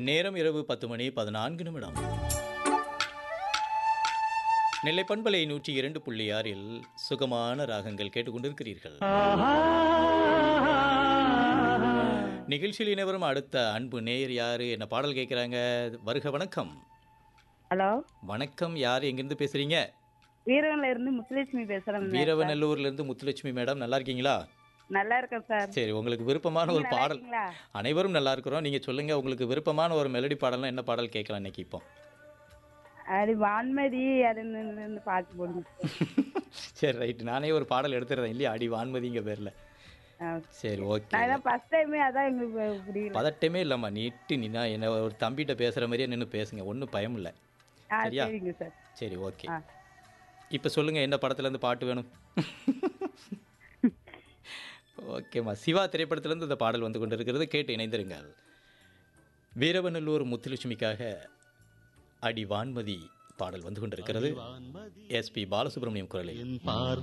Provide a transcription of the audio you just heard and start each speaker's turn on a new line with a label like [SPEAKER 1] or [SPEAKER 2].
[SPEAKER 1] நேரம் இரவு பத்து மணி பதினான்கு நிமிடம் நெல்லை பண்பலை நூற்றி இரண்டு புள்ளி ஆறில் சுகமான ராகங்கள் கேட்டுக்கொண்டிருக்கிறீர்கள் நிகழ்ச்சியில் இணைவரும் அடுத்த அன்பு நேயர் யாரு என்ன பாடல் கேட்குறாங்க வருக வணக்கம்
[SPEAKER 2] ஹலோ
[SPEAKER 1] வணக்கம் யார் எங்கிருந்து பேசுறீங்க
[SPEAKER 2] வீரவன்ல இருந்து முத்துலட்சுமி பேசுறேன்
[SPEAKER 1] வீரவநல்லூர்ல இருந்து முத்துலட்சுமி மேடம் நல்லா இருக்கீங்களா
[SPEAKER 2] நல்லா இருக்கேன் சார்
[SPEAKER 1] சரி உங்களுக்கு விருப்பமான ஒரு
[SPEAKER 2] நல்லா
[SPEAKER 1] பாடல்
[SPEAKER 2] இருக்கீங்களா?
[SPEAKER 1] அனைவரும் நல்லா இருக்கிறோம் நீங்க சொல்லுங்க உங்களுக்கு விருப்பமான ஒரு மெலடி பாடல்னா என்ன பாடல் கேட்கலாம் இன்னைக்கு இப்போ
[SPEAKER 2] அது வான்மதி அது இந்த- இந்த பாட்டு போடுங்க
[SPEAKER 1] சரி ரைட் நானே ஒரு பாடல் எடுத்துறேன் இல்லையா அடி வான்மதிங்க பேர்ல
[SPEAKER 2] ஆ.
[SPEAKER 1] சரி ஓகே
[SPEAKER 2] நான் இதான் ஃபர்ஸ்ட் டைமே அதான் எங்களுக்கு புரியல
[SPEAKER 1] பதட்டமே இல்லைம்மா நீட்டு நீனா என்ன ஒரு தம்பிகிட்ட பேசுகிற மாதிரியே நின்று பேசுங்க ஒன்றும் பயம் இல்லை
[SPEAKER 2] ஆ
[SPEAKER 1] சரியா?
[SPEAKER 2] சரிங்க சார்
[SPEAKER 1] சரி ஓகே
[SPEAKER 2] ஆ
[SPEAKER 1] இப்போ சொல்லுங்க என்ன படத்துலேருந்து பாட்டு வேணும் ஓகேம்மா சிவா திரைப்படத்திலேருந்து இந்த பாடல் வந்து கொண்டிருக்கிறது கேட்டு இணைந்திருங்கள் வீரவநல்லூர் முத்துலட்சுமிக்காக அடி வான்மதி பாடல் வந்து கொண்டிருக்கிறது எஸ்பி பாலசுப்ரமணியம் குரலில்
[SPEAKER 3] என் பார்வை